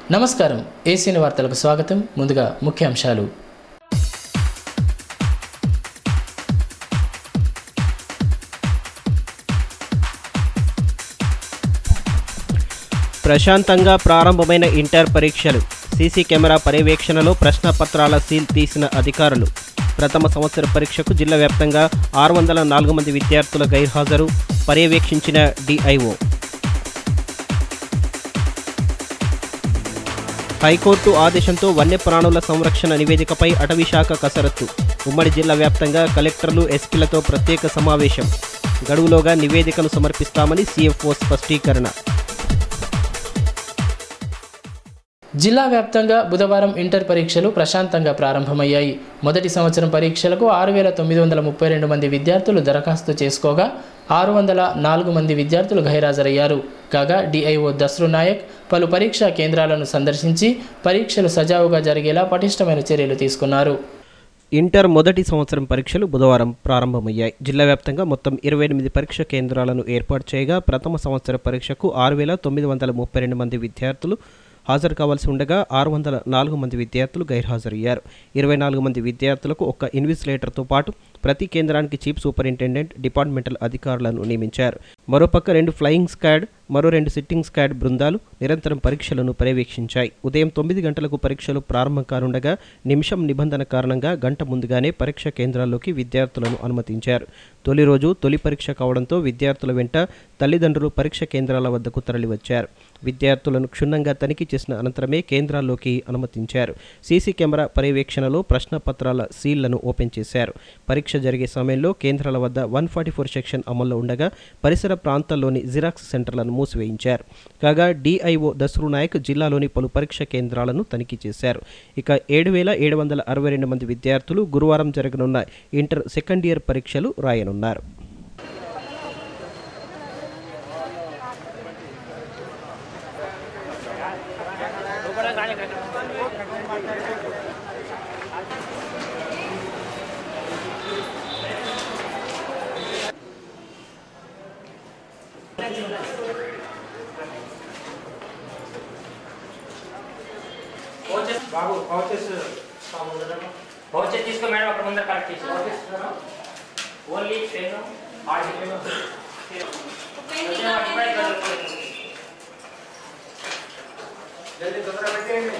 నమస్కారం ఏసీని వార్తలకు స్వాగతం ముందుగా ముఖ్యాంశాలు ప్రశాంతంగా ప్రారంభమైన ఇంటర్ పరీక్షలు సీసీ కెమెరా పర్యవేక్షణలో ప్రశ్నపత్రాల సీల్ తీసిన అధికారులు ప్రథమ సంవత్సర పరీక్షకు జిల్లా వ్యాప్తంగా ఆరు వందల నాలుగు మంది విద్యార్థుల గైర్హాజరు పర్యవేక్షించిన డిఐఓ హైకోర్టు ఆదేశంతో వన్యప్రాణుల సంరక్షణ నివేదికపై అటవీశాఖ కసరత్తు ఉమ్మడి జిల్లా వ్యాప్తంగా కలెక్టర్లు ఎస్పీలతో ప్రత్యేక సమావేశం గడువులోగా నివేదికను సమర్పిస్తామని సీఎఫ్ఓ స్పష్టీకరణ జిల్లా వ్యాప్తంగా బుధవారం ఇంటర్ పరీక్షలు ప్రశాంతంగా ప్రారంభమయ్యాయి మొదటి సంవత్సరం పరీక్షలకు ఆరు వేల తొమ్మిది వందల ముప్పై రెండు మంది విద్యార్థులు దరఖాస్తు చేసుకోగా ఆరు వందల నాలుగు మంది విద్యార్థులు గైరాజరయ్యారు కాగా డిఐఓ దస్రు నాయక్ పలు పరీక్షా కేంద్రాలను సందర్శించి పరీక్షలు సజావుగా జరిగేలా పటిష్టమైన చర్యలు తీసుకున్నారు ఇంటర్ మొదటి సంవత్సరం పరీక్షలు బుధవారం ప్రారంభమయ్యాయి జిల్లా వ్యాప్తంగా మొత్తం ఇరవై ఎనిమిది పరీక్ష కేంద్రాలను ఏర్పాటు చేయగా ప్రథమ సంవత్సర పరీక్షకు ఆరు వేల తొమ్మిది వందల ముప్పై రెండు మంది విద్యార్థులు హాజరు కావాల్సి ఉండగా ఆరు వందల నాలుగు మంది విద్యార్థులు గైర్హాజరయ్యారు ఇరవై నాలుగు మంది విద్యార్థులకు ఒక్క ఇన్విజిలేటర్తో పాటు ప్రతి కేంద్రానికి చీఫ్ సూపరింటెండెంట్ డిపార్ట్మెంటల్ అధికారులను నియమించారు మరోపక్క రెండు ఫ్లయింగ్ స్క్వాడ్ మరో రెండు సిట్టింగ్ స్క్వాడ్ బృందాలు నిరంతరం పరీక్షలను పర్యవేక్షించాయి ఉదయం తొమ్మిది గంటలకు పరీక్షలు ప్రారంభం కానుండగా నిమిషం నిబంధన కారణంగా గంట ముందుగానే పరీక్ష కేంద్రాల్లోకి విద్యార్థులను అనుమతించారు తొలి రోజు తొలి పరీక్ష కావడంతో విద్యార్థుల వెంట తల్లిదండ్రులు పరీక్ష కేంద్రాల వద్దకు తరలివచ్చారు విద్యార్థులను క్షుణ్ణంగా తనిఖీ చేసిన అనంతరమే కేంద్రాల్లోకి అనుమతించారు సీసీ కెమెరా పర్యవేక్షణలో ప్రశ్నపత్రాల సీళ్లను ఓపెన్ చేశారు పరీక్ష జరిగే సమయంలో కేంద్రాల వద్ద వన్ ఫార్టీ ఫోర్ సెక్షన్ అమల్లో ఉండగా పరిసర ప్రాంతాల్లోని జిరాక్స్ సెంటర్లను మూసివేయించారు కాగా డిఐఓ దస్రు నాయక్ జిల్లాలోని పలు పరీక్ష కేంద్రాలను తనిఖీ చేశారు ఇక ఏడు వేల ఏడు వందల అరవై రెండు మంది విద్యార్థులు గురువారం జరగనున్న ఇంటర్ సెకండ్ ఇయర్ పరీక్షలు రాయనున్నారు బాబు పౌచెస్ పౌచెస్ తీసుకో మేడం అక్కడ ముందర కలెక్ట్ చేసి ఓన్లీ పెన్ ఆర్డీ జల్దీ తొందరగా పెట్టేయండి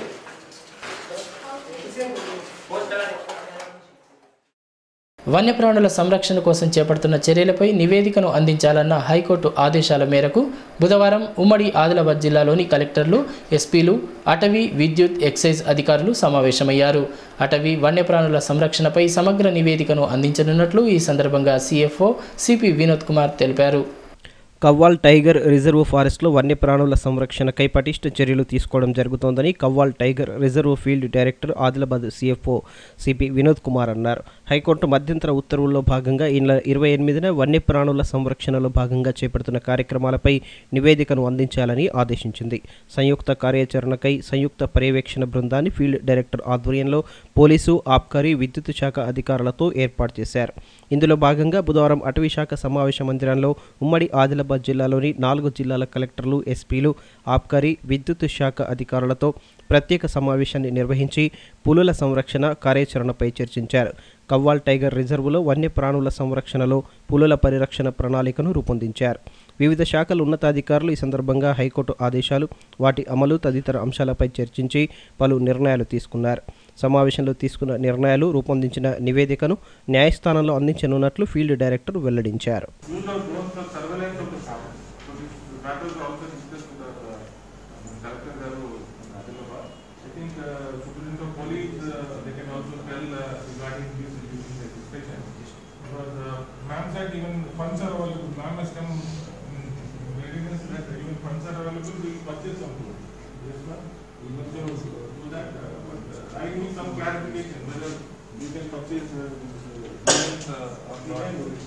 వన్యప్రాణుల సంరక్షణ కోసం చేపడుతున్న చర్యలపై నివేదికను అందించాలన్న హైకోర్టు ఆదేశాల మేరకు బుధవారం ఉమ్మడి ఆదిలాబాద్ జిల్లాలోని కలెక్టర్లు ఎస్పీలు అటవీ విద్యుత్ ఎక్సైజ్ అధికారులు సమావేశమయ్యారు అటవీ వన్యప్రాణుల సంరక్షణపై సమగ్ర నివేదికను అందించనున్నట్లు ఈ సందర్భంగా సీఎఫ్ఓ సిపి వినోద్ కుమార్ తెలిపారు కవ్వాల్ టైగర్ రిజర్వ్ ఫారెస్ట్లో వన్యప్రాణుల సంరక్షణకై పటిష్ట చర్యలు తీసుకోవడం జరుగుతోందని Kawal tiger reserve field director Adilabad CFO CP Vinod Kumar అన్నారు హైకోర్టు మధ్యంతర ఉత్తర్వుల్లో భాగంగా ఈ నెల ఇరవై ఎనిమిదిన వన్యప్రాణుల సంరక్షణలో భాగంగా చేపడుతున్న కార్యక్రమాలపై నివేదికను అందించాలని ఆదేశించింది సంయుక్త కార్యాచరణకై సంయుక్త పర్యవేక్షణ బృందాన్ని ఫీల్డ్ డైరెక్టర్ ఆధ్వర్యంలో పోలీసు ఆబ్కారీ విద్యుత్ శాఖ అధికారులతో ఏర్పాటు చేశారు ఇందులో భాగంగా బుధవారం అటవీ శాఖ సమావేశ మందిరంలో ఉమ్మడి ఆదిలాబాద్ జిల్లాలోని నాలుగు జిల్లాల కలెక్టర్లు ఎస్పీలు ఆబ్కారీ విద్యుత్ శాఖ అధికారులతో ప్రత్యేక సమావేశాన్ని నిర్వహించి పులుల సంరక్షణ కార్యాచరణపై చర్చించారు కవ్వాల్ టైగర్ రిజర్వులో వన్యప్రాణుల సంరక్షణలో పులుల పరిరక్షణ ప్రణాళికను రూపొందించారు వివిధ శాఖల ఉన్నతాధికారులు ఈ సందర్భంగా హైకోర్టు ఆదేశాలు వాటి అమలు తదితర అంశాలపై చర్చించి పలు నిర్ణయాలు తీసుకున్నారు సమావేశంలో తీసుకున్న నిర్ణయాలు రూపొందించిన నివేదికను న్యాయస్థానంలో అందించనున్నట్లు ఫీల్డ్ డైరెక్టర్ వెల్లడించారు use of drones for surveillance of the farm. So this matter is also discussed with the uh, collector garu in Adilabad. I think uh, superintendent of police, uh, they can also tell uh, regarding this using the discussion. Because uh, ma'am said even funds are available, ma'am has come in readiness that even funds are available, we will purchase some drones. Yes, ma'am, we will also do that, uh, but uh, I need some clarification whether you can purchase uh, drones uh, or not.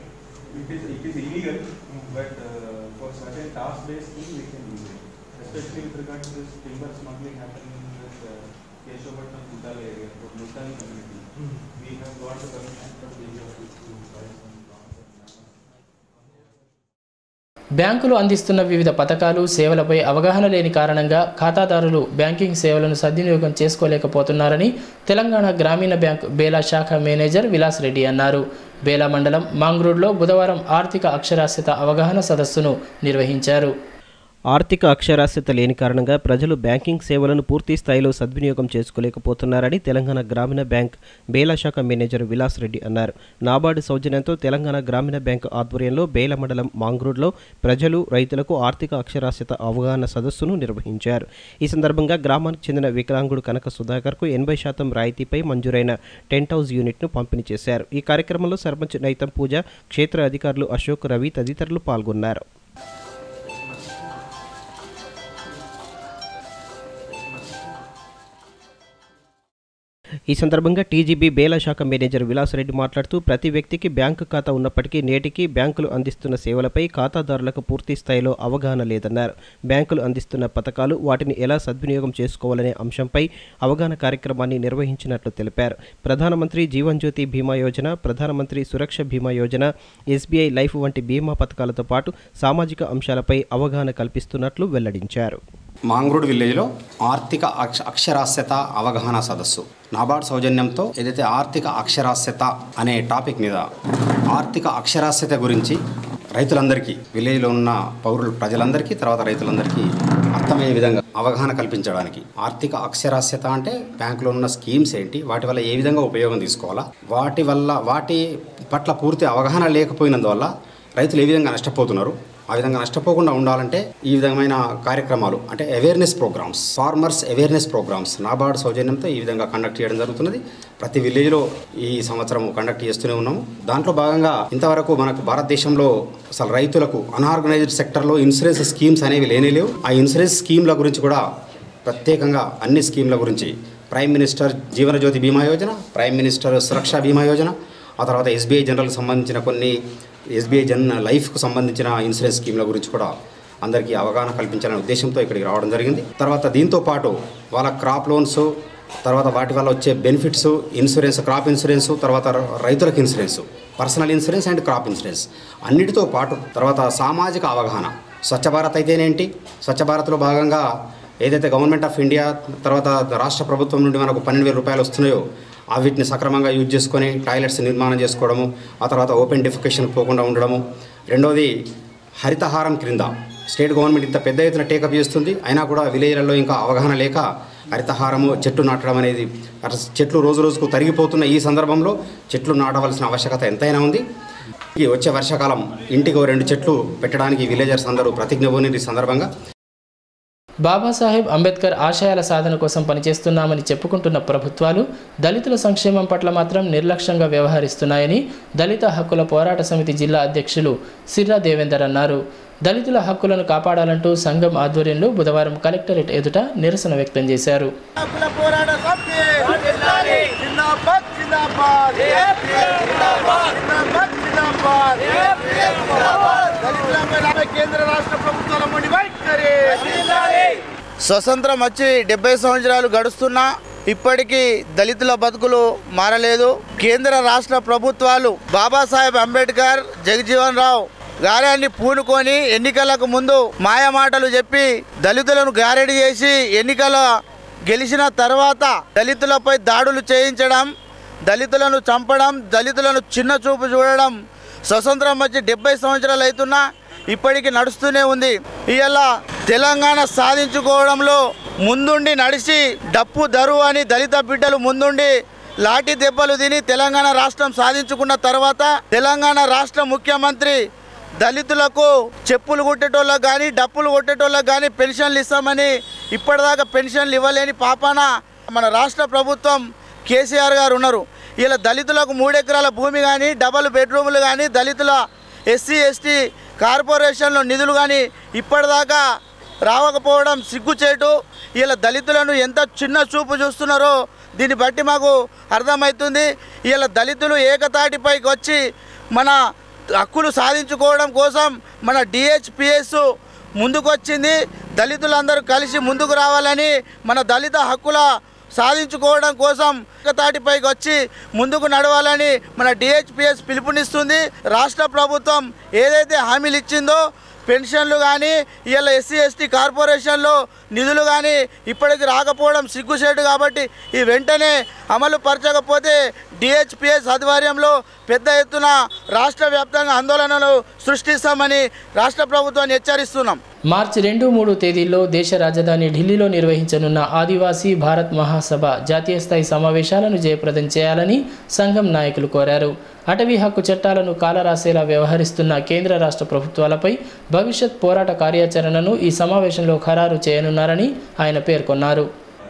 It is, it is illegal, but uh, for certain task-based thing, we can use it. Especially with regard to this timber smuggling happening in this uh, Keshavapatnam, Kudala area, for Mutali community. We have got the permission from the area to buy some plants and బ్యాంకులు అందిస్తున్న వివిధ పథకాలు సేవలపై అవగాహన లేని కారణంగా ఖాతాదారులు banking సేవలను సద్వినియోగం చేసుకోలేకపోతున్నారని తెలంగాణ గ్రామీణ బ్యాంక్ బేలా శాఖ మేనేజర్ విలాస్ రెడ్డి అన్నారు బేలా మండలం మాంగ్రూడ్లో బుధవారం ఆర్థిక అక్షరాస్యత అవగాహన సదస్సును నిర్వహించారు ఆర్థిక అక్షరాస్యత లేని కారణంగా ప్రజలు బ్యాంకింగ్ సేవలను పూర్తి స్థాయిలో సద్వినియోగం చేసుకోలేకపోతున్నారని తెలంగాణ గ్రామీణ బ్యాంక్ బేలా శాఖ మేనేజర్ విలాస్ రెడ్డి అన్నారు నాబార్డు సౌజన్యంతో తెలంగాణ గ్రామీణ బ్యాంక్ ఆధ్వర్యంలో బేల మండలం మాంగ్రూడ్లో ప్రజలు రైతులకు ఆర్థిక అక్షరాస్యత అవగాహన సదస్సును నిర్వహించారు ఈ సందర్భంగా గ్రామానికి చెందిన వికలాంగుడు కనక సుధాకర్కు ఎనభై శాతం రాయితీపై మంజూరైన టెంట్ హౌస్ యూనిట్ను పంపిణీ చేశారు ఈ కార్యక్రమంలో సర్పంచ్ నైతం పూజ క్షేత్ర అధికారులు అశోక్ రవి తదితరులు పాల్గొన్నారు ఈ సందర్భంగా టీజీబీ బేలా శాఖ మేనేజర్ విలాసరెడ్డి మాట్లాడుతూ ప్రతి వ్యక్తికి బ్యాంకు ఖాతా ఉన్నప్పటికీ నేటికి బ్యాంకులు అందిస్తున్న సేవలపై ఖాతాదారులకు పూర్తి స్థాయిలో అవగాహన లేదన్నారు బ్యాంకులు అందిస్తున్న పథకాలు వాటిని ఎలా సద్వినియోగం చేసుకోవాలనే అంశంపై అవగాహన కార్యక్రమాన్ని నిర్వహించినట్లు తెలిపారు ప్రధానమంత్రి జీవన్ జ్యోతి బీమా యోజన ప్రధానమంత్రి సురక్ష బీమా యోజన ఎస్బీఐ లైఫ్ వంటి బీమా పథకాలతో పాటు సామాజిక అంశాలపై అవగాహన కల్పిస్తున్నట్లు వెల్లడించారు మాంగ్రూడ్ విలేజ్లో ఆర్థిక అక్ష అక్షరాస్యత అవగాహన సదస్సు నాబార్డ్ సౌజన్యంతో ఏదైతే ఆర్థిక అక్షరాస్యత అనే టాపిక్ మీద ఆర్థిక అక్షరాస్యత గురించి రైతులందరికీ విలేజ్లో ఉన్న పౌరులు ప్రజలందరికీ తర్వాత రైతులందరికీ అర్థమయ్యే విధంగా అవగాహన కల్పించడానికి ఆర్థిక అక్షరాస్యత అంటే బ్యాంకులో ఉన్న స్కీమ్స్ ఏంటి వాటి వల్ల ఏ విధంగా ఉపయోగం తీసుకోవాలా వాటి వల్ల వాటి పట్ల పూర్తి అవగాహన లేకపోయినందువల్ల రైతులు ఏ విధంగా నష్టపోతున్నారు ఆ విధంగా నష్టపోకుండా ఉండాలంటే ఈ విధమైన కార్యక్రమాలు అంటే awareness programmes farmers awareness programmes NABARD సౌజన్యంతో ఈ విధంగా కండక్ట్ చేయడం జరుగుతున్నది ప్రతి విలేజ్లో ఈ సంవత్సరం కండక్ట్ చేస్తూనే ఉన్నాము దాంట్లో భాగంగా ఇంతవరకు మనకు భారతదేశంలో అసలు రైతులకు అన్ఆర్గనైజ్డ్ సెక్టర్లో ఇన్సూరెన్స్ స్కీమ్స్ అనేవి లేనే లేవు ఆ ఇన్సూరెన్స్ స్కీమ్ల గురించి కూడా ప్రత్యేకంగా అన్ని స్కీమ్ల గురించి ప్రైమ్ మినిస్టర్ జీవన జ్యోతి బీమా యోజన ప్రైమ్ మినిస్టర్ సురక్ష బీమా యోజన ఆ తర్వాత ఎస్బీఐ జనరల్కి సంబంధించిన కొన్ని ఎస్బీఐ జన్ లైఫ్కు సంబంధించిన ఇన్సూరెన్స్ స్కీమ్ల గురించి కూడా అందరికీ అవగాహన కల్పించాలనే ఉద్దేశంతో ఇక్కడికి రావడం జరిగింది తర్వాత దీంతో పాటు వాళ్ళ క్రాప్ లోన్స్ తర్వాత వాటి వల్ల వచ్చే బెనిఫిట్స్ ఇన్సూరెన్స్ క్రాప్ ఇన్సూరెన్స్ తర్వాత రైతులకు insurance personal insurance and crop insurance అన్నిటితో పాటు తర్వాత సామాజిక అవగాహన స్వచ్ఛ భారత్ అయితేనేంటి స్వచ్ఛ భారత్లో భాగంగా ఏదైతే గవర్నమెంట్ ఆఫ్ ఇండియా తర్వాత రాష్ట్ర ప్రభుత్వం నుండి మనకు పన్నెండు వేల రూపాయలు వస్తున్నాయో ఆ వీటిని సక్రమంగా యూజ్ చేసుకొని టాయిలెట్స్ నిర్మాణం చేసుకోవడము ఆ తర్వాత ఓపెన్ డెఫికేషన్ పోకుండా ఉండడము రెండవది హరితహారం క్రింద స్టేట్ గవర్నమెంట్ ఇంత పెద్ద ఎత్తున టేకప్ చేస్తుంది అయినా కూడా విలేజ్లలో ఇంకా అవగాహన లేక హరితహారము చెట్టు నాటడం అనేది అట్లా చెట్లు రోజు రోజుకు తరిగిపోతున్న ఈ సందర్భంలో చెట్లు నాటవలసిన ఆవశ్యకత ఎంతైనా ఉంది ఈ వచ్చే వర్షాకాలం ఇంటికి ఓ రెండు చెట్లు పెట్టడానికి విలేజర్స్ అందరూ ప్రతిజ్ఞ పూనిన ఈ సందర్భంగా బాబాసాహెబ్ అంబేద్కర్ ఆశయాల సాధన కోసం పనిచేస్తున్నామని చెప్పుకుంటున్న ప్రభుత్వాలు దళితుల సంక్షేమం పట్ల మాత్రం నిర్లక్ష్యంగా వ్యవహరిస్తున్నాయని దళిత హక్కుల పోరాట సమితి జిల్లా అధ్యక్షులు సిర్రా దేవేందర్ అన్నారు దళితుల హక్కులను కాపాడాలంటూ సంఘం ఆధ్వర్యంలో బుధవారం కలెక్టరేట్ ఎదుట నిరసన వ్యక్తం చేశారు హక్కుల పోరాట సమితి జిందాబాద్ జిందాబాద్ జిందాబాద్ జిందాబాద్ దళితులపై నలభై కేంద్ర రాష్ట్ర ప్రభుత్వాల మొండి వైఖరి స్వతంత్రం వచ్చి డెబ్బై సంవత్సరాలు గడుస్తున్నా ఇప్పటికీ దళితుల బతుకులు మారలేదు కేంద్ర రాష్ట్ర ప్రభుత్వాలు బాబాసాహెబ్ అంబేద్కర్ జగజీవన్ రావు గారాన్ని పూనుకొని ఎన్నికలకు ముందు మాయమాటలు చెప్పి దళితులను గారెడి చేసి ఎన్నికల గెలిచిన తర్వాత దళితులపై దాడులు చేయించడం దళితులను చంపడం దళితులను చిన్న చూపు చూడడం స్వతంత్రం వచ్చి డెబ్బై సంవత్సరాలు అవుతున్నా ఇప్పటికీ నడుస్తూనే ఉంది ఇవాళ తెలంగాణ సాధించుకోవడంలో ముందుండి నడిచి డప్పు దరువు అని దళిత బిడ్డలు ముందుండి లాఠీ దెబ్బలు తిని తెలంగాణ రాష్ట్రం సాధించుకున్న తర్వాత తెలంగాణ రాష్ట్ర ముఖ్యమంత్రి దళితులకు చెప్పులు కొట్టేటోళ్ళకి కానీ డప్పులు కొట్టేటోళ్ళకి కానీ పెన్షన్లు ఇస్తామని ఇప్పటిదాకా పెన్షన్లు ఇవ్వలేని పాపాన మన రాష్ట్ర ప్రభుత్వం కేసీఆర్ గారు ఉన్నారు ఇలా దళితులకు మూడెకరాల భూమి కానీ డబల్ బెడ్రూములు కానీ దళితుల ఎస్సీ ఎస్టీ కార్పొరేషన్లో నిధులు కానీ ఇప్పటిదాకా రావకపోవడం సిగ్గుచేటు ఇలా దళితులను ఎంత చిన్న చూపు చూస్తున్నారో దీన్ని బట్టి మాకు అర్థమవుతుంది ఇలా దళితులు ఏకతాటిపైకి వచ్చి మన హక్కులు సాధించుకోవడం కోసం మన డిహెచ్పిఎస్ ముందుకొచ్చింది దళితులందరూ కలిసి ముందుకు రావాలని మన దళిత హక్కుల సాధించుకోవడం కోసం ఏకతాటిపైకి వచ్చి ముందుకు నడవాలని మన డిహెచ్పిఎస్ పిలుపునిస్తుంది రాష్ట్ర ప్రభుత్వం ఏదైతే హామీలు ఇచ్చిందో పెన్షన్లు కానీ ఇవాళ ఎస్సీ ఎస్టీ కార్పొరేషన్లో నిధులు కానీ ఇప్పటికి రాకపోవడం సిగ్గుసేటు కాబట్టి ఈ వెంటనే అమలు పరచకపోతే డిహెచ్పిఎస్ ఆధ్వర్యంలో పెద్ద ఎత్తున రాష్ట్ర వ్యాప్తంగా ఆందోళనలు సృష్టిస్తామని రాష్ట్ర ప్రభుత్వాన్ని హెచ్చరిస్తున్నాం మార్చి రెండు మూడు తేదీల్లో దేశ రాజధాని ఢిల్లీలో నిర్వహించనున్న ఆదివాసీ భారత్ మహాసభ జాతీయ స్థాయి సమావేశాలను జయప్రదం చేయాలని సంఘం నాయకులు కోరారు అటవీ హక్కు చట్టాలను కాలరాసేలా వ్యవహరిస్తున్న కేంద్ర రాష్ట్ర ప్రభుత్వాలపై భవిష్యత్ పోరాట కార్యాచరణను ఈ సమావేశంలో ఖరారు చేయనున్నారని ఆయన పేర్కొన్నారు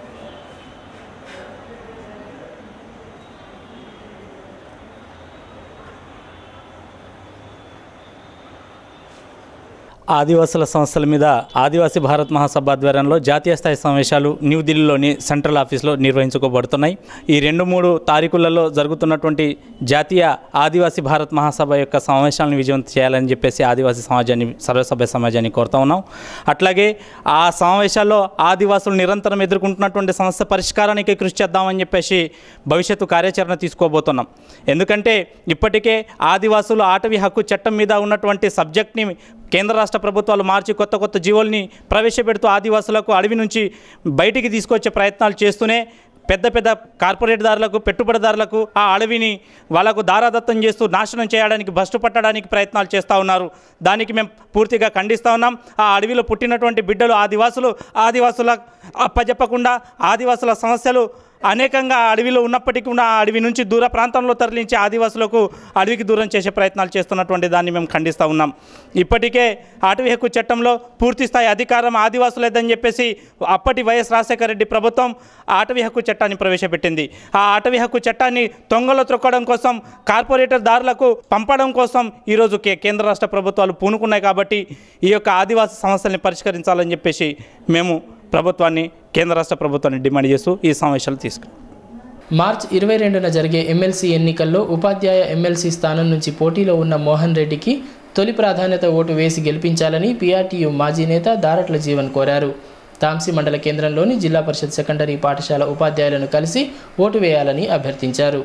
ఆదివాసుల సంస్థల మీద ఆదివాసీ భారత్ మహాసభ ఆధ్వర్యంలో జాతీయ స్థాయి సమావేశాలు న్యూఢిల్లీలోని సెంట్రల్ ఆఫీస్లో నిర్వహించుకోబడుతున్నాయి ఈ రెండు మూడు తారీఖులలో జరుగుతున్నటువంటి జాతీయ ఆదివాసీ భారత్ మహాసభ యొక్క సమావేశాలను విజయవంతం చేయాలని చెప్పేసి ఆదివాసీ సమాజాన్ని సర్వసభ్య సమాజాన్ని కోరుతా ఉన్నాం అట్లాగే ఆ సమావేశాల్లో ఆదివాసులు నిరంతరం ఎదుర్కొంటున్నటువంటి సమస్య పరిష్కారానికి కృషి చేద్దామని చెప్పేసి భవిష్యత్తు కార్యాచరణ తీసుకోబోతున్నాం ఎందుకంటే ఇప్పటికే ఆదివాసులు ఆటవీ హక్కు చట్టం మీద ఉన్నటువంటి సబ్జెక్ట్ని కేంద్ర రాష్ట్ర ప్రభుత్వాలు మార్చి కొత్త కొత్త జీవోల్ని ప్రవేశపెడుతూ ఆదివాసులకు అడవి నుంచి బయటికి తీసుకొచ్చే ప్రయత్నాలు చేస్తూనే పెద్ద పెద్ద కార్పొరేట్దారులకు పెట్టుబడిదారులకు ఆ అడవిని వాళ్ళకు దారాదత్తం చేస్తూ నాశనం చేయడానికి భ్రష్టు పట్టడానికి ప్రయత్నాలు చేస్తూ ఉన్నారు దానికి మేము పూర్తిగా ఖండిస్తూ ఉన్నాం ఆ అడవిలో పుట్టినటువంటి బిడ్డలు ఆదివాసులు ఆదివాసుల అప్పజెప్పకుండా ఆదివాసుల సమస్యలు అనేకంగా ఆ అడవిలో ఉన్నప్పటికీ కూడా ఆ అడవి నుంచి దూర ప్రాంతంలో తరలించి ఆదివాసులకు అడవికి దూరం చేసే ప్రయత్నాలు చేస్తున్నటువంటి దాన్ని మేము ఖండిస్తూ ఉన్నాం ఇప్పటికే అటవీ హక్కు చట్టంలో పూర్తి స్థాయి అధికారం ఆదివాసులేదని చెప్పేసి అప్పటి వైఎస్ రాజశేఖర రెడ్డి ప్రభుత్వం ఆ అటవీ హక్కు చట్టాన్ని ప్రవేశపెట్టింది ఆ అటవీ హక్కు చట్టాన్ని తొంగలో త్రొక్కడం కోసం కార్పొరేటర్ దారులకు పంపడం కోసం ఈరోజు కే కేంద్ర రాష్ట్ర ప్రభుత్వాలు పూనుకున్నాయి కాబట్టి ఈ యొక్క ఆదివాసీ సమస్యల్ని పరిష్కరించాలని చెప్పేసి మేము ప్రభుత్వాన్ని కేంద్ర రాష్ట్ర ప్రభుత్వాన్ని డిమాండ్ చేస్తూ ఈ సమావేశాలు తీసుకు మార్చ్ ఇరవై రెండున జరిగే ఎమ్మెల్సీ ఎన్నికల్లో ఉపాధ్యాయ ఎమ్మెల్సీ స్థానం నుంచి పోటీలో ఉన్న మోహన్ రెడ్డికి తొలి ప్రాధాన్యత ఓటు వేసి గెలిపించాలని పీఆర్టీయూ మాజీ నేత దారట్ల జీవన్ కోరారు తాంసీ మండల కేంద్రంలోని జిల్లా పరిషత్ సెకండరీ పాఠశాల ఉపాధ్యాయులను కలిసి ఓటు వేయాలని అభ్యర్థించారు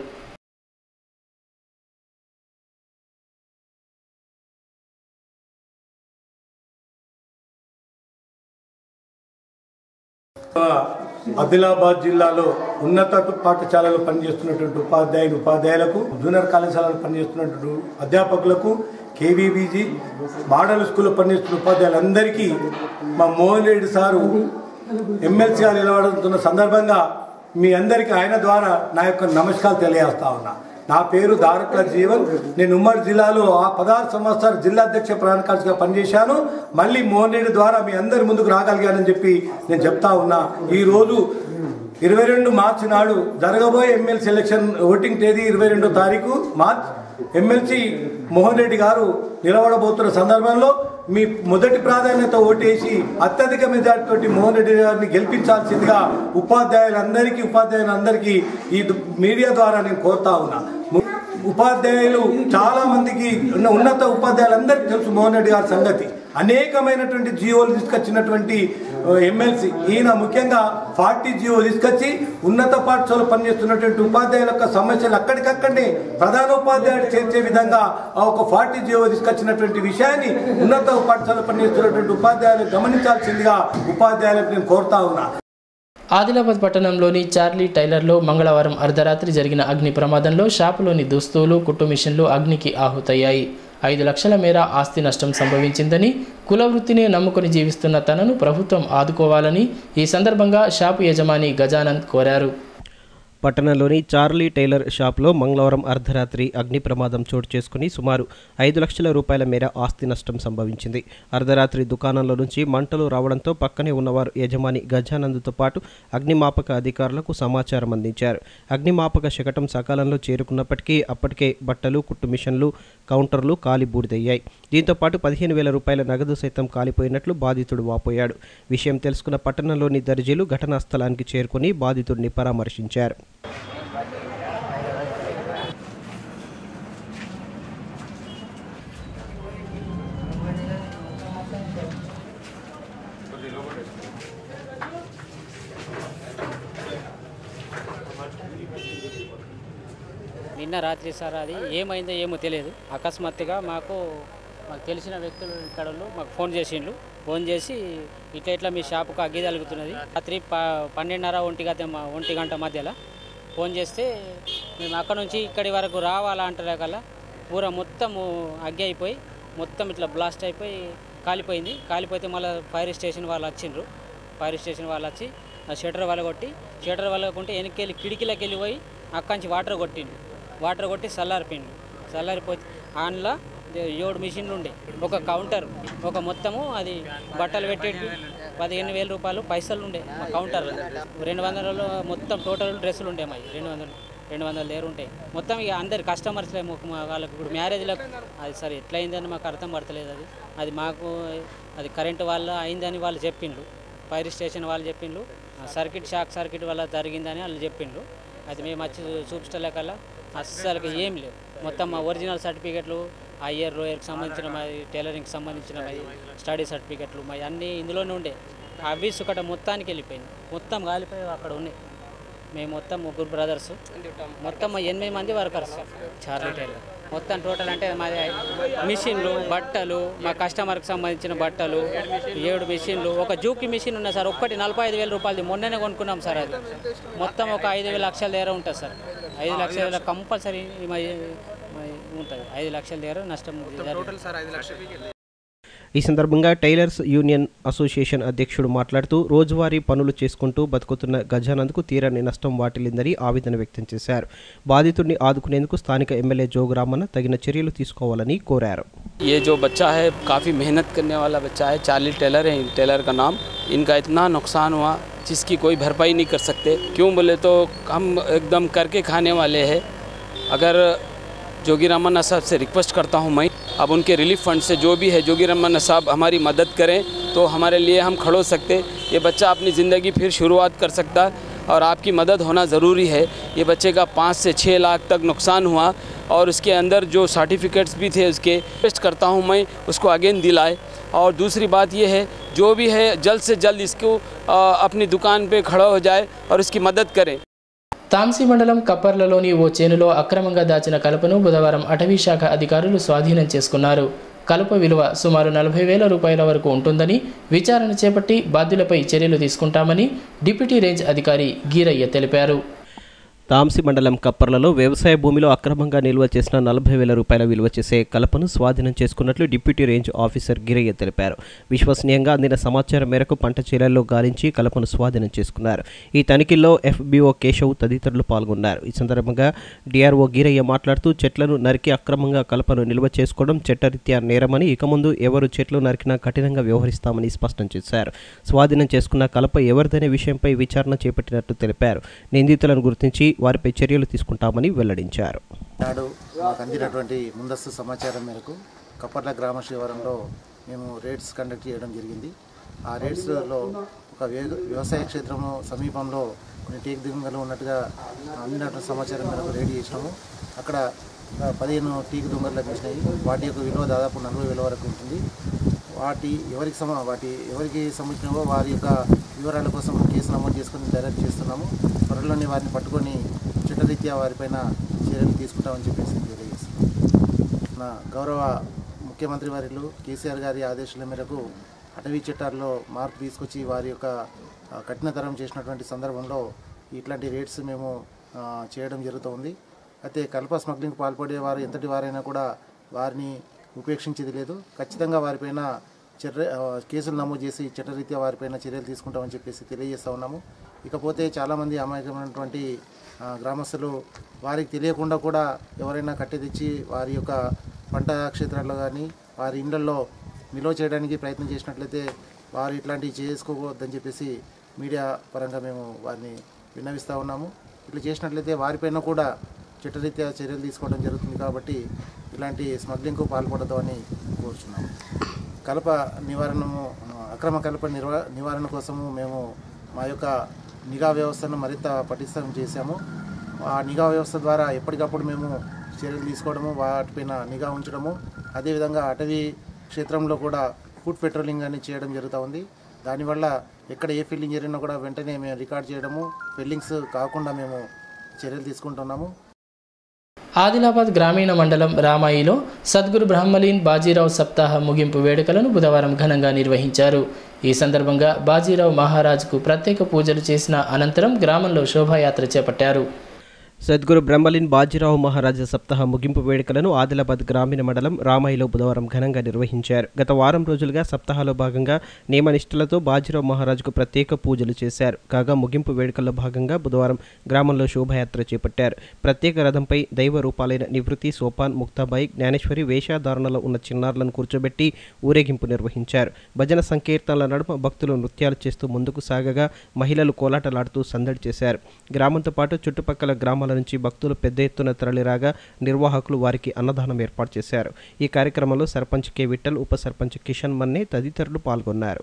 ఆదిలాబాద్ జిల్లాలో ఉన్నత పాఠశాలలో పనిచేస్తున్నటువంటి ఉపాధ్యాయులు ఉపాధ్యాయులకు జూనియర్ కళాశాలలో పనిచేస్తున్నటువంటి అధ్యాపకులకు కేవీబీజీ మోడల్ స్కూల్లో పనిచేస్తున్న ఉపాధ్యాయులందరికీ మా మోహన్ రెడ్డి సారు ఎమ్మెల్సీగా నిలబడుతున్న సందర్భంగా మీ అందరికీ ఆయన ద్వారా నా యొక్క నమస్కారాలు తెలియజేస్తా ఉన్నా నా పేరు దారట్ల జీవన్ నేను ఉమ్మడి జిల్లాలో ఆ పదహారు సంవత్సరాలు జిల్లా అధ్యక్ష ప్రధాన కార్యదర్శిగా పనిచేశాను మళ్ళీ మోహన్ రెడ్డి ద్వారా మీ అందరి ముందుకు రాగలిగానని చెప్పి నేను చెప్తా ఉన్నా ఈ రోజు ఇరవై రెండు మార్చి నాడు జరగబోయే ఎమ్మెల్సీ ఎలక్షన్ ఓటింగ్ తేదీ ఇరవై రెండో తారీఖు మార్చ్ ఎమ్మెల్సీ మోహన్ రెడ్డి గారు నిలబడబోతున్న సందర్భంలో మీ మొదటి ప్రాధాన్యత ఓటేసి అత్యధిక మెజార్టీ తోటి మోహన్ రెడ్డి గారిని గెలిపించాల్సిందిగా ఉపాధ్యాయులందరికీ ఉపాధ్యాయులందరికీ ఈ మీడియా ద్వారా నేను కోరుతా ఉన్నా ఉపాధ్యాయులు చాలా మందికి ఉన్న ఉన్నత ఉపాధ్యాయులందరికీ తెలుసు మోహన్ రెడ్డి గారి సంగతి అనేకమైనటువంటి జియోలు తీసుకొచ్చినటువంటి ఎమ్మెల్సీ ఈయన ముఖ్యంగా ఫార్టీ జియో తీసుకొచ్చి ఉన్నత పాఠశాలలో పనిచేస్తున్నటువంటి ఉపాధ్యాయుల యొక్క సమస్యలు అక్కడికక్కడనే ప్రధాన ఉపాధ్యాయుడు చేర్చే విధంగా ఆ ఒక ఫార్టీ జియో తీసుకొచ్చినటువంటి విషయాన్ని ఉన్నత పాఠశాలలో పనిచేస్తున్నటువంటి ఉపాధ్యాయులు గమనించాల్సిందిగా ఉపాధ్యాయులకు నేను కోరుతా ఉన్నా ఆదిలాబాద్ పట్టణంలోని చార్లీ టైలర్లో మంగళవారం అర్ధరాత్రి జరిగిన అగ్ని ప్రమాదంలో షాపులోని దుస్తులు కుట్టు మిషన్లు అగ్నికి ఆహుతయ్యాయి ఐదు లక్షల మేర ఆస్తి నష్టం సంభవించిందని కుల వృత్తిని నమ్ముకొని జీవిస్తున్న తనను ప్రభుత్వం ఆదుకోవాలని ఈ సందర్భంగా షాపు యజమాని గజానంద్ కోరారు పట్టణంలోని చార్లీ టైలర్ షాప్లో మంగళవారం అర్ధరాత్రి అగ్ని ప్రమాదం చోటు చేసుకుని సుమారు ఐదు లక్షల రూపాయల మేర ఆస్తి నష్టం సంభవించింది అర్ధరాత్రి దుకాణంలో నుంచి మంటలు రావడంతో పక్కనే ఉన్నవారు యజమాని గజానంద్తో పాటు అగ్నిమాపక అధికారులకు సమాచారం అందించారు అగ్నిమాపక శకటం సకాలంలో చేరుకున్నప్పటికీ అప్పటికే బట్టలు కుట్టు మిషన్లు కౌంటర్లు కాలి బూడిదయ్యాయి దీంతో పాటు పదిహేను వేల రూపాయల నగదు సైతం కాలిపోయినట్లు బాధితుడు వాపోయాడు విషయం తెలుసుకున్న పట్టణంలోని దర్జీలు ఘటనా స్థలానికి చేరుకుని బాధితుడిని పరామర్శించారు నిన్న రాత్రి సార్ అది ఏమైందో ఏమో తెలియదు అకస్మాత్తుగా మాకు మాకు తెలిసిన వ్యక్తులు ఇక్కడ వాళ్ళు మాకు ఫోన్ చేసిండ్రు ఫోన్ చేసి ఇట్లా ఇట్లా మీ షాపుకు అగ్గి తగులుతున్నది రాత్రి ప పన్నెండున్నర ఒంటి గంట ఒంటి గంట మధ్యలో ఫోన్ చేస్తే మేము అక్కడ నుంచి ఇక్కడి వరకు రావాలా అంటారా కల్లా ఊర మొత్తము అగ్గి అయిపోయి మొత్తం ఇట్లా బ్లాస్ట్ అయిపోయి కాలిపోయింది కాలిపోతే మళ్ళీ ఫైర్ స్టేషన్ వాళ్ళు వచ్చిండ్రు ఫైర్ స్టేషన్ వాళ్ళు వచ్చి ఆ షటర్ వల్ల కొట్టి షటర్ వల్ల కొట్టి వెనక్కి కిటికీలోకి వెళ్ళి పోయి అక్కడి నుంచి వాటర్ కొట్టిండు వాటర్ కొట్టి చల్లారిపోయిండు చల్లారిపోయి ఆన్లో ఏడు మిషన్లు ఉండే ఒక కౌంటర్ ఒక మొత్తము అది బట్టలు పెట్టేటి పదిహేను వేల రూపాయలు పైసలు ఉండే మా కౌంటర్ రెండు వందలలో మొత్తం టోటల్ డ్రెస్సులు ఉండే మావి రెండు వందలు రెండు వందల దగ్గర ఉంటాయి మొత్తం ఇక అందరి కస్టమర్స్ వాళ్ళకి ఇప్పుడు మ్యారేజ్లకు అది సరే ఎట్లా అయిందని మాకు అర్థం పడతలేదు అది అది మాకు అది కరెంటు వల్ల అయిందని వాళ్ళు చెప్పిండ్రు ఫైర్ స్టేషన్ వాళ్ళు చెప్పిండ్రు సర్కిట్ షాక్ సర్కిట్ వల్ల జరిగిందని వాళ్ళు చెప్పిండ్రు అది మేము వచ్చి చూపించలేకల్లా అస్సలు ఏం లేవు మొత్తం మా ఒరిజినల్ సర్టిఫికెట్లు ఆ ఇయర్ రోయర్కి సంబంధించిన మా టైలరింగ్కి సంబంధించిన మా స్టడీ సర్టిఫికెట్లు మా అన్నీ ఇందులోనే ఉండే అవి సుకట మొత్తానికి వెళ్ళిపోయింది మొత్తం కాలిపోయి అక్కడ ఉన్నాయి మేము మొత్తం ముగ్గురు బ్రదర్స్ మొత్తం మా ఎనిమిది మంది వర్కర్స్ చార్లీ టైలర్ మొత్తం టోటల్ అంటే మాది మిషన్లు బట్టలు మా కస్టమర్కి సంబంధించిన బట్టలు ఏడు మిషన్లు ఒక జూకి మిషన్ ఉన్నది సార్ ఒక్కటి నలభై ఐదు వేల రూపాయలది మొన్ననే కొనుక్కున్నాం సార్ అది మొత్తం ఒక ఐదు వేల లక్షల దగ్గర ఉంటుంది సార్ ఐదు లక్షల కంపల్సరీ ఉంటుంది ఐదు లక్షల దగ్గర నష్టం టోటల్ సార్ ఐదు లక్షలు ఈ సందర్భంగా టైలర్స్ యూనియన్ అసోసియేషన్ అధ్యక్షుడు మాట్లాడుతూ రోజువారీ పనులు చేసుకుంటూ బతుకుతున్న గజానంద్కు తీరని నష్టం వాటిల్లిందని ఆవేదన వ్యక్తం చేశారు బాధితుడిని ఆదుకునేందుకు స్థానిక ఎమ్మెల్యే జోగురామన్న తగిన చర్యలు తీసుకోవాలని కోరారు ये जो बच्चा है काफ़ी मेहनत करने वाला बच्चा है चार्ली टेलर है टेलर का नाम इनका इतना नुकसान हुआ जिसकी कोई भरपाई नहीं कर सकते क्यों बोले तो हम एकदम करके खाने वाले हैं अगर जोगी रामन्ना साहब से रिक्वेस्ट करता हूँ मैं अब उनके रिलीफ फंड से जो भी है जोगी रामन्ना साहब हमारी मदद करें तो हमारे लिए हम खड़ो सकते ये बच्चा अपनी ज़िंदगी फिर शुरुआत कर सकता और आपकी मदद होना ज़रूरी है ये बच्चे का पाँच से छः लाख तक नुकसान हुआ और उसके अंदर जो सर्टिफिकेट्स भी थे उसके रिक्वेस्ट करता हूँ मैं उसको अगेन दिलाए और दूसरी बात ये है जो भी है जल्द से जल्द इसको आ, अपनी दुकान पे खड़ा हो जाए और इसकी मदद करें తాంసీ మండలం కప్పర్లలోని ఓ చేనులో అక్రమంగా దాచిన కలపను బుధవారం అటవీ శాఖ అధికారులు స్వాధీనం చేసుకున్నారు కలప విలువ సుమారు నలభై వేల రూపాయల వరకు ఉంటుందని విచారణ చేపట్టి బాధ్యులపై చర్యలు తీసుకుంటామని డిప్యూటీ రేంజ్ అధికారి గీరయ్య తెలిపారు తాంసి మండలం కప్పర్లలో వ్యవసాయ భూమిలో అక్రమంగా నిల్వ చేసిన నలభై వేల రూపాయల విలువ చేసే కలపను స్వాధీనం చేసుకున్నట్లు డిప్యూటీ రేంజ్ ఆఫీసర్ గిరయ్య తెలిపారు విశ్వసనీయంగా అందిన సమాచారం మేరకు పంట చేలల్లో గాలించి కలపను స్వాధీనం చేసుకున్నారు ఈ తనిఖీల్లో ఎఫ్బిఓ కేశవ్ తదితరులు పాల్గొన్నారు ఈ సందర్భంగా డిఆర్ఓ గిరయ్య మాట్లాడుతూ చెట్లను నరికి అక్రమంగా కలపను నిల్వ చేసుకోవడం చట్టరీత్యా నేరమని ఇక ముందు ఎవరు చెట్లు నరికినా కఠినంగా వ్యవహరిస్తామని స్పష్టం చేశారు స్వాధీనం చేసుకున్న కలప ఎవరిదనే విషయంపై విచారణ చేపట్టినట్టు తెలిపారు నిందితులను గుర్తించి వారిపై చర్యలు తీసుకుంటామని వెల్లడించారు నాడు మాకు అందినటువంటి ముందస్తు సమాచారం మేరకు కప్పర్ల గ్రామ శివారంలో మేము రేట్స్ కండక్ట్ చేయడం జరిగింది ఆ రేట్స్లో ఒక వే- వ్యవసాయ క్షేత్రము సమీపంలో కొన్ని టేక్ దిగుంగలు ఉన్నట్టుగా అందినటువంటి సమాచారం మేరకు రేట్ చేసినాము అక్కడ ఆ, పదిహేను టీక్ దుంగలు లభించినాయి వాటి యొక్క విలువ దాదాపు నలభై వేల వరకు ఉంటుంది వాటి ఎవరికి సమ వాటి ఎవరికి సంబంధించినవో వారి యొక్క వివరాల కోసం కేసు నమోదు చేసుకొని డైరెక్ట్ చేస్తున్నాము త్వరలోనే వారిని పట్టుకొని చట్టరీత్యా వారిపైన చర్యలు తీసుకుంటామని చెప్పేసి తెలియజేస్తున్నాం నా గౌరవ ముఖ్యమంత్రి వారిలు కేసీఆర్ గారి ఆదేశాల మేరకు అటవీ చట్టాల్లో మార్పు తీసుకొచ్చి వారి యొక్క ఆ, కఠినతరం చేసినటువంటి సందర్భంలో ఇట్లాంటి రేట్స్ మేము ఆ, చేయడం జరుగుతుంది అయితే కల్ప స్మగ్లింగ్ పాల్పడే వారు ఎంతటి వారైనా కూడా వారిని ఉపేక్షించేది లేదు ఖచ్చితంగా వారిపైన చర్య ఆ, కేసులు నమోదు చేసి చట్టరీత్యా వారిపైన చర్యలు తీసుకుంటామని చెప్పేసి తెలియజేస్తా ఉన్నాము ఇకపోతే చాలామంది అమాయకమైనటువంటి ఆ, గ్రామస్తులు వారికి తెలియకుండా కూడా ఎవరైనా కట్టె తెచ్చి వారి యొక్క పంట క్షేత్రాల్లో కానీ వారి ఇళ్లలో నిల్వ చేయడానికి ప్రయత్నం చేసినట్లయితే వారు ఇట్లాంటివి చేసుకోవద్దని చెప్పేసి మీడియా పరంగా మేము వారిని విన్నవిస్తూ ఉన్నాము ఇట్లా చేసినట్లయితే వారిపైన కూడా చట్టరీత్యా చర్యలు తీసుకోవడం జరుగుతుంది కాబట్టి ఇలాంటి స్మగ్లింగ్కు పాల్పడదు అని కోరుచున్నాము కలప నివారణము ఆ, అక్రమ కలప నిర్వా నివారణ కోసము మేము మా యొక్క నిఘా వ్యవస్థను మరింత పటిష్టం చేశాము ఆ నిఘా వ్యవస్థ ద్వారా ఎప్పటికప్పుడు మేము చర్యలు తీసుకోవడము వాటిపైన నిఘా ఉంచడము అదేవిధంగా అటవీ క్షేత్రంలో కూడా ఫుడ్ పెట్రోలింగ్ అని చేయడం జరుగుతూ ఉంది దానివల్ల ఎక్కడ ఏ ఫిల్లింగ్ జరిగినా కూడా వెంటనే మేము రికార్డ్ చేయడము ఫిల్లింగ్స్ కాకుండా మేము చర్యలు తీసుకుంటున్నాము ఆదిలాబాద్ గ్రామీణ మండలం రామాయిలో సద్గురు బ్రహ్మలీన్ బాజీరావు సప్తాహ ముగింపు వేడుకలను బుధవారం ఘనంగా నిర్వహించారు ఈ సందర్భంగా బాజీరావు మహారాజ్కు ప్రత్యేక పూజలు చేసిన అనంతరం గ్రామంలో శోభాయాత్ర చేపట్టారు సద్గురు బ్రహ్మలిన్ బాజీరావు మహారాజా సప్తాహ ముగింపు వేడుకలను ఆదిలాబాద్ గ్రామీణ మండలం రామాయిలో బుధవారం ఘనంగా నిర్వహించారు గత వారం రోజులుగా సప్తాహలో భాగంగా నియమనిష్టలతో బాజీరావు మహారాజుకు ప్రత్యేక పూజలు చేశారు కాగా ముగింపు వేడుకల్లో భాగంగా బుధవారం గ్రామంలో శోభాయాత్ర చేపట్టారు ప్రత్యేక రథంపై దైవ రూపాలైన నివృత్తి సోపాన్ ముక్తాబాయి జ్ఞానేశ్వరి వేషధారణలో ఉన్న చిన్నారులను కూర్చోబెట్టి ఊరేగింపు నిర్వహించారు భజన సంకీర్తనల నడుమ భక్తులు నృత్యాలు చేస్తూ ముందుకు సాగగా మహిళలు కోలాటలాడుతూ సందడి చేశారు గ్రామంతో పాటు చుట్టుపక్కల గ్రామాల నుంచి భక్తులు పెద్ద ఎత్తున తరలిరాగా నిర్వాహకులు వారికి అన్నదానం ఏర్పాటు చేశారు ఈ కార్యక్రమంలో సర్పంచ్ కె విఠల్ ఉప సర్పంచ్ కిషన్ మన్నే తదితరులు పాల్గొన్నారు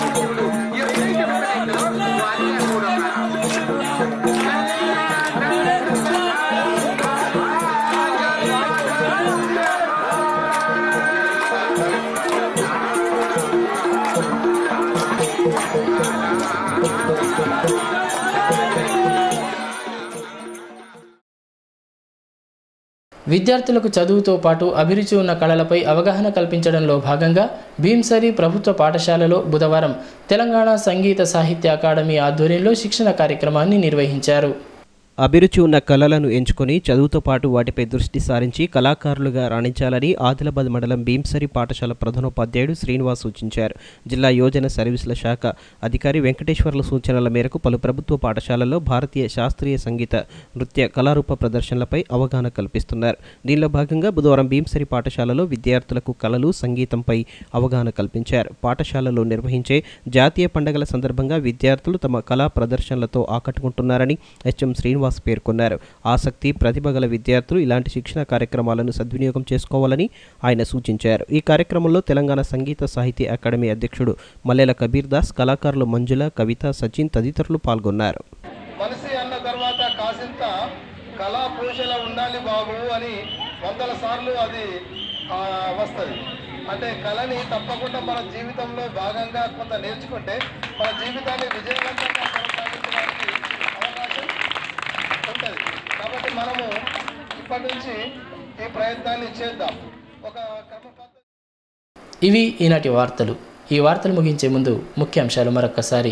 విద్యార్థులకు చదువుతో పాటు అభిరుచి ఉన్న కళలపై అవగాహన కల్పించడంలో భాగంగా భీంసరి ప్రభుత్వ పాఠశాలలో బుధవారం తెలంగాణ సంగీత సాహిత్య అకాడమీ ఆధ్వర్యంలో శిక్షణ కార్యక్రమాన్ని నిర్వహించారు అభిరుచి ఉన్న కళలను ఎంచుకొని చదువుతో పాటు వాటిపై దృష్టి సారించి కళాకారులుగా రాణించాలని ఆదిలాబాద్ మండలం భీంసరి పాఠశాల ప్రధానోపాధ్యాయుడు శ్రీనివాస్ సూచించారు జిల్లా యోజన సర్వీసుల శాఖ అధికారి వెంకటేశ్వర్ల సూచనల మేరకు పలు ప్రభుత్వ పాఠశాలల్లో భారతీయ శాస్త్రీయ సంగీత నృత్య కళారూప ప్రదర్శనలపై అవగాహన కల్పిస్తున్నారు దీనిలో భాగంగా బుధవారం భీంసరి పాఠశాలలో విద్యార్థులకు కళలు సంగీతంపై అవగాహన కల్పించారు పాఠశాలలో నిర్వహించే జాతీయ పండుగల సందర్భంగా విద్యార్థులు తమ కళా ప్రదర్శనలతో ఆకట్టుకుంటున్నారని హెచ్ఎం శ్రీనివాస్ పేర్కొన్నారు ఆసక్తి ప్రతిభ గల విద్యార్థులు ఇలాంటి శిక్షణ కార్యక్రమాలను సద్వినియోగం చేసుకోవాలని ఆయన సూచించారు ఈ కార్యక్రమంలో తెలంగాణ సంగీత సాహితీ అకాడమీ అధ్యక్షుడు మల్లెల కబీర్ దాస్ కళాకారులు మంజుల కవిత సచిన్ తదితరులు పాల్గొన్నారు మనిషి అన్న తర్వాత కాసింత కళా పోషణ ఉండాలి బాబు అని వందల సార్లు అది వస్తుంది అంటే కళని తప్పకుండా మన జీవితంలో భాగంగా కొంత నేర్చుకుంటే మన జీవితాన్ని విజయవంతంగా కొనసాగించడానికి అవకాశం ఉంటుంది కాబట్టి మనము ఇప్పటి నుంచి ఈ ప్రయత్నాన్ని చేద్దాం ఒక క్రమ పద్ధతి ఇవి ఈనాటి వార్తలు ఈ వార్తలు ముగించే ముందు ముఖ్యాంశాలు మరొక్కసారి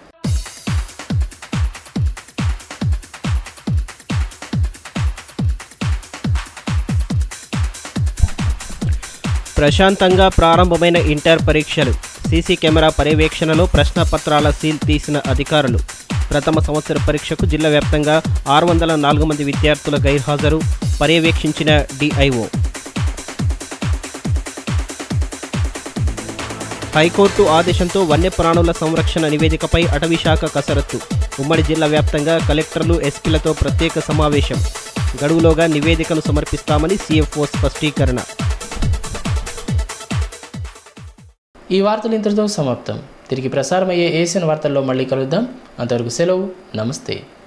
ప్రశాంతంగా ప్రారంభమైన ఇంటర్ పరీక్షలు సీసీ కెమెరా పర్యవేక్షణలో ప్రశ్నపత్రాల సీల్ తీసిన అధికారులు ప్రథమ సంవత్సర పరీక్షకు జిల్లా వ్యాప్తంగా ఆరు వందల నాలుగు మంది విద్యార్థుల గైర్హాజరు పర్యవేక్షించిన డిఐఓ హైకోర్టు ఆదేశంతో వన్యప్రాణుల సంరక్షణ నివేదికపై అటవీశాఖ కసరత్తు ఉమ్మడి జిల్లా వ్యాప్తంగా కలెక్టర్లు ఎస్పీలతో ప్రత్యేక సమావేశం గడువులోగా నివేదికను సమర్పిస్తామని సీఎఫ్ఓ స్పష్టీకరణ ఈ వార్తలు ఇంతటితో సమాప్తం తిరిగి ప్రసారమయ్యే ఏసియన్ వార్తల్లో మళ్ళీ కలుద్దాం అంతవరకు సెలవు నమస్తే